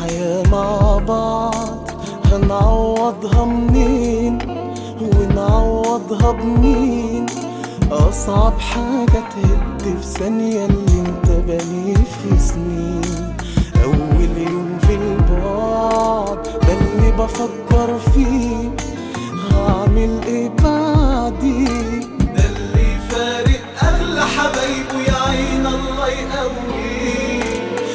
حياة مع بعض هنعوضها منين ونعوضها بمين أصعب حاجة تهد في ثانية اللي انت بنيه في سنين